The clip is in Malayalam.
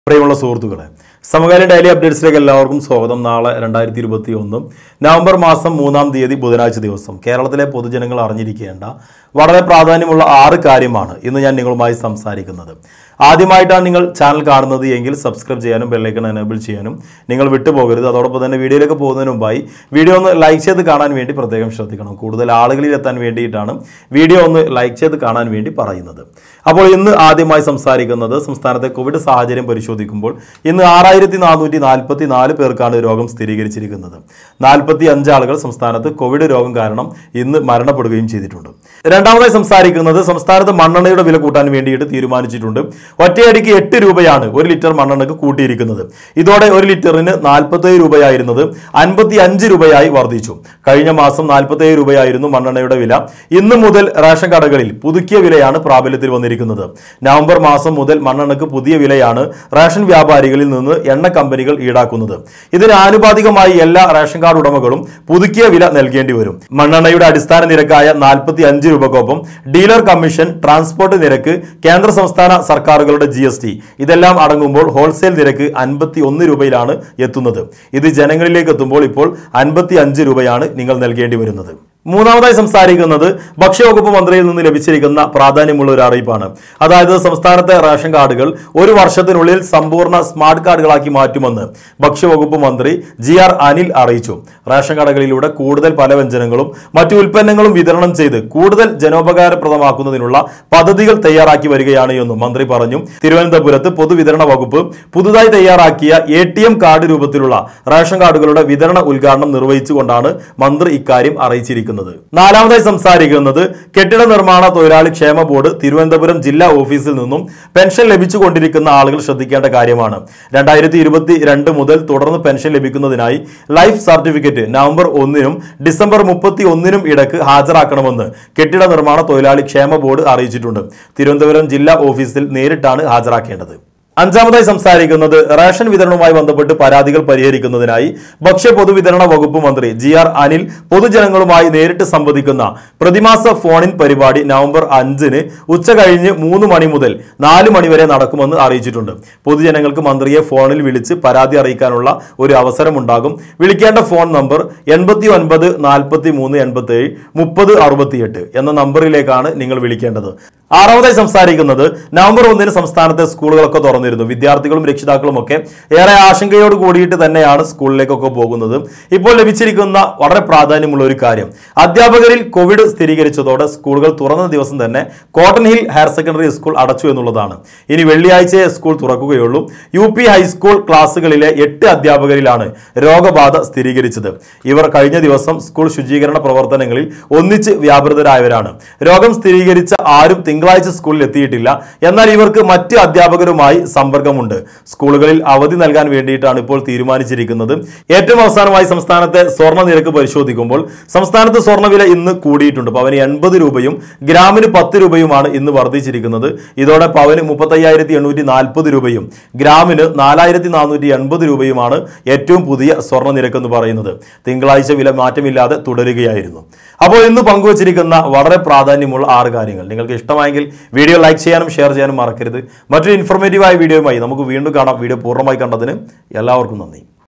പ്രിയമുള്ള സുഹൃത്തുക്കളെ സമകാലീന ഡെയിലി അപ്ഡേറ്റ്സിലേക്ക് എല്ലാവർക്കും സ്വാഗതം നാളെ രണ്ടായിരത്തി ഇരുപത്തി ഒന്ന് നവംബർ മാസം മൂന്നാം തീയതി ബുധനാഴ്ച ദിവസം കേരളത്തിലെ പൊതുജനങ്ങൾ അറിഞ്ഞിരിക്കേണ്ട വളരെ പ്രാധാന്യമുള്ള ആറ് കാര്യമാണ് ഇന്ന് ഞാൻ നിങ്ങളുമായി സംസാരിക്കുന്നത് ആദ്യമായിട്ടാണ് നിങ്ങൾ ചാനൽ കാണുന്നത് എങ്കിൽ സബ്സ്ക്രൈബ് ചെയ്യാനും ബെല്ലൈക്കൺ എനേബിൾ ചെയ്യാനും നിങ്ങൾ വിട്ടുപോകരുത് അതോടൊപ്പം തന്നെ വീഡിയോയിലേക്ക് പോകുന്നതിന് മുമ്പായി വീഡിയോ ഒന്ന് ലൈക്ക് ചെയ്ത് കാണാൻ വേണ്ടി പ്രത്യേകം ശ്രദ്ധിക്കണം കൂടുതൽ ആളുകളിൽ എത്താൻ വേണ്ടിയിട്ടാണ് വീഡിയോ ഒന്ന് ലൈക്ക് ചെയ്ത് കാണാൻ വേണ്ടി പറയുന്നത് അപ്പോൾ ഇന്ന് ആദ്യമായി സംസാരിക്കുന്നത് സംസ്ഥാനത്തെ കോവിഡ് സാഹചര്യം പരിശോധിക്കുമ്പോൾ ഇന്ന് ആറായിരത്തി നാനൂറ്റി നാൽപ്പത്തി നാല് പേർക്കാണ് രോഗം സ്ഥിരീകരിച്ചിരിക്കുന്നത് നാൽപ്പത്തി അഞ്ച് ആളുകൾ സംസ്ഥാനത്ത് കോവിഡ് രോഗം കാരണം ഇന്ന് മരണപ്പെടുകയും ചെയ്തിട്ടുണ്ട് രണ്ടാമതായി സംസാരിക്കുന്നത് സംസ്ഥാനത്ത് മണ്ണെണ്ണയുടെ വില കൂട്ടാൻ വേണ്ടിയിട്ട് തീരുമാനിച്ചിട്ടുണ്ട് ഒറ്റയടിക്ക് എട്ട് രൂപയാണ് ഒരു ലിറ്റർ മണ്ണെണ്ണക്ക് കൂട്ടിയിരിക്കുന്നത് ഇതോടെ ഒരു ലിറ്ററിന് നാൽപ്പത്തേഴ് രൂപയായിരുന്നത് അൻപത്തി അഞ്ച് രൂപയായി വർദ്ധിച്ചു കഴിഞ്ഞ മാസം നാൽപ്പത്തേഴ് രൂപയായിരുന്നു മണ്ണെണ്ണയുടെ വില ഇന്ന് മുതൽ റേഷൻ കടകളിൽ പുതുക്കിയ വിലയാണ് പ്രാബല്യത്തിൽ വന്നിരിക്കുന്നത് നവംബർ മാസം മുതൽ മണ്ണെണ്ണക്ക് പുതിയ വിലയാണ് റേഷൻ വ്യാപാരികളിൽ നിന്ന് എണ്ണ കമ്പനികൾ ഈടാക്കുന്നത് ഇതിന് ആനുപാതികമായി എല്ലാ റേഷൻ കാർഡ് ഉടമകളും പുതുക്കിയ വില നൽകേണ്ടി വരും മണ്ണെണ്ണയുടെ അടിസ്ഥാന നിരക്കായ നാൽപ്പത്തി അഞ്ച് രൂപക്കൊപ്പം ഡീലർ കമ്മീഷൻ ട്രാൻസ്പോർട്ട് നിരക്ക് കേന്ദ്ര സംസ്ഥാന സർക്കാരുകളുടെ ജി എസ് ടി ഇതെല്ലാം അടങ്ങുമ്പോൾ ഹോൾസെയിൽ നിരക്ക് അൻപത്തി ഒന്ന് രൂപയിലാണ് എത്തുന്നത് ഇത് ജനങ്ങളിലേക്ക് എത്തുമ്പോൾ ഇപ്പോൾ അൻപത്തി അഞ്ച് രൂപയാണ് നിങ്ങൾ നൽകേണ്ടി വരുന്നത് മൂന്നാമതായി സംസാരിക്കുന്നത് ഭക്ഷ്യവകുപ്പ് മന്ത്രിയിൽ നിന്ന് ലഭിച്ചിരിക്കുന്ന പ്രാധാന്യമുള്ള ഒരു അറിയിപ്പാണ് അതായത് സംസ്ഥാനത്തെ റേഷൻ കാർഡുകൾ ഒരു വർഷത്തിനുള്ളിൽ സമ്പൂർണ്ണ സ്മാർട്ട് കാർഡുകളാക്കി മാറ്റുമെന്ന് ഭക്ഷ്യവകുപ്പ് മന്ത്രി ജി ആർ അനിൽ അറിയിച്ചു റേഷൻ കടകളിലൂടെ കൂടുതൽ പലവ്യഞ്ജനങ്ങളും മറ്റു ഉൽപ്പന്നങ്ങളും വിതരണം ചെയ്ത് കൂടുതൽ ജനോപകാരപ്രദമാക്കുന്നതിനുള്ള പദ്ധതികൾ തയ്യാറാക്കി വരികയാണ് എന്നും മന്ത്രി പറഞ്ഞു തിരുവനന്തപുരത്ത് പൊതുവിതരണ വകുപ്പ് പുതുതായി തയ്യാറാക്കിയ എ ടി എം കാർഡ് രൂപത്തിലുള്ള റേഷൻ കാർഡുകളുടെ വിതരണ ഉദ്ഘാടനം നിർവഹിച്ചുകൊണ്ടാണ് മന്ത്രി ഇക്കാര്യം അറിയിച്ചിരിക്കുന്നത് നാലാമതായി സംസാരിക്കുന്നത് കെട്ടിട നിർമ്മാണ തൊഴിലാളി ക്ഷേമ ബോർഡ് തിരുവനന്തപുരം ജില്ലാ ഓഫീസിൽ നിന്നും പെൻഷൻ ലഭിച്ചുകൊണ്ടിരിക്കുന്ന ആളുകൾ ശ്രദ്ധിക്കേണ്ട കാര്യമാണ് രണ്ടായിരത്തി ഇരുപത്തി രണ്ട് മുതൽ തുടർന്ന് പെൻഷൻ ലഭിക്കുന്നതിനായി ലൈഫ് സർട്ടിഫിക്കറ്റ് നവംബർ ഒന്നിനും ഡിസംബർ മുപ്പത്തി ഒന്നിനും ഇടക്ക് ഹാജരാക്കണമെന്ന് കെട്ടിട നിർമ്മാണ തൊഴിലാളി ക്ഷേമ ബോർഡ് അറിയിച്ചിട്ടുണ്ട് തിരുവനന്തപുരം ജില്ലാ ഓഫീസിൽ നേരിട്ടാണ് ഹാജരാക്കേണ്ടത് അഞ്ചാമതായി സംസാരിക്കുന്നത് റേഷൻ വിതരണവുമായി ബന്ധപ്പെട്ട് പരാതികൾ പരിഹരിക്കുന്നതിനായി ഭക്ഷ്യ പൊതുവിതരണ വകുപ്പ് മന്ത്രി ജി ആർ അനിൽ പൊതുജനങ്ങളുമായി നേരിട്ട് സംവദിക്കുന്ന പ്രതിമാസ ഫോണിൻ പരിപാടി നവംബർ അഞ്ചിന് ഉച്ച കഴിഞ്ഞ് മൂന്ന് മണി മുതൽ നാല് മണി വരെ നടക്കുമെന്ന് അറിയിച്ചിട്ടുണ്ട് പൊതുജനങ്ങൾക്ക് മന്ത്രിയെ ഫോണിൽ വിളിച്ച് പരാതി അറിയിക്കാനുള്ള ഒരു അവസരമുണ്ടാകും വിളിക്കേണ്ട ഫോൺ നമ്പർ എൺപത്തി ഒൻപത് നാൽപ്പത്തി മൂന്ന് എൺപത്തി ഏഴ് മുപ്പത് അറുപത്തിയെട്ട് എന്ന നമ്പറിലേക്കാണ് നിങ്ങൾ വിളിക്കേണ്ടത് ആറാമതായി സംസാരിക്കുന്നത് നവംബർ ഒന്നിന് സംസ്ഥാനത്തെ സ്കൂളുകളൊക്കെ തുറന്നിരുന്നു വിദ്യാർത്ഥികളും രക്ഷിതാക്കളും ഒക്കെ ഏറെ ആശങ്കയോട് കൂടിയിട്ട് തന്നെയാണ് സ്കൂളിലേക്കൊക്കെ പോകുന്നത് ഇപ്പോൾ ലഭിച്ചിരിക്കുന്ന വളരെ പ്രാധാന്യമുള്ള ഒരു കാര്യം അധ്യാപകരിൽ കോവിഡ് സ്ഥിരീകരിച്ചതോടെ സ്കൂളുകൾ തുറന്ന ദിവസം തന്നെ Cotton Hill higher secondary school അടച്ചു എന്നുള്ളതാണ് ഇനി വെള്ളിയാഴ്ചയെ സ്കൂൾ തുറക്കുകയുള്ളൂ യു പി ഹൈസ്കൂൾ ക്ലാസ്സുകളിലെ എട്ട് അധ്യാപകരിലാണ് രോഗബാധ സ്ഥിരീകരിച്ചത് ഇവർ കഴിഞ്ഞ ദിവസം സ്കൂൾ ശുചീകരണ പ്രവർത്തനങ്ങളിൽ ഒന്നിച്ച് വ്യാപൃതരായവരാണ് രോഗം സ്ഥിരീകരിച്ച ആരും തിങ്കളാഴ്ച സ്കൂളിൽ എത്തിയിട്ടില്ല എന്നാൽ ഇവർക്ക് മറ്റ് അധ്യാപകരുമായി സമ്പർക്കമുണ്ട് സ്കൂളുകളിൽ അവധി നൽകാൻ വേണ്ടിയിട്ടാണ് ഇപ്പോൾ തീരുമാനിച്ചിരിക്കുന്നത് ഏറ്റവും അവസാനമായി സംസ്ഥാനത്തെ സ്വർണ്ണ നിരക്ക് പരിശോധിക്കുമ്പോൾ സംസ്ഥാനത്ത് സ്വർണ്ണവില ഇന്ന് കൂടിയിട്ടുണ്ട് പവന് എൺപത് രൂപയും ഗ്രാമിന് പത്ത് രൂപയുമാണ് ഇന്ന് വർദ്ധിച്ചിരിക്കുന്നത് ഇതോടെ പവന് മുപ്പത്തയ്യായിരത്തി എണ്ണൂറ്റി നാൽപ്പത് രൂപയും ഗ്രാമിന് നാലായിരത്തി നാനൂറ്റി എൺപത് രൂപയുമാണ് ഏറ്റവും പുതിയ സ്വർണ്ണ നിരക്ക് എന്ന് പറയുന്നത് തിങ്കളാഴ്ച വില മാറ്റമില്ലാതെ തുടരുകയായിരുന്നു അപ്പോൾ ഇന്ന് പങ്കുവച്ചിരിക്കുന്ന വളരെ പ്രാധാന്യമുള്ള ആറ് കാര്യങ്ങൾ നിങ്ങൾക്ക് ഇഷ്ടമായെങ്കിൽ വീഡിയോ ലൈക്ക് ചെയ്യാനും ഷെയർ ചെയ്യാനും മറക്കരുത് മറ്റൊരു ഇൻഫോർമേറ്റീവായ വീഡിയോയുമായി നമുക്ക് വീണ്ടും കാണാം വീഡിയോ പൂർണ്ണമായി കണ്ടതിന് എല്ലാവർക്കും നന്ദി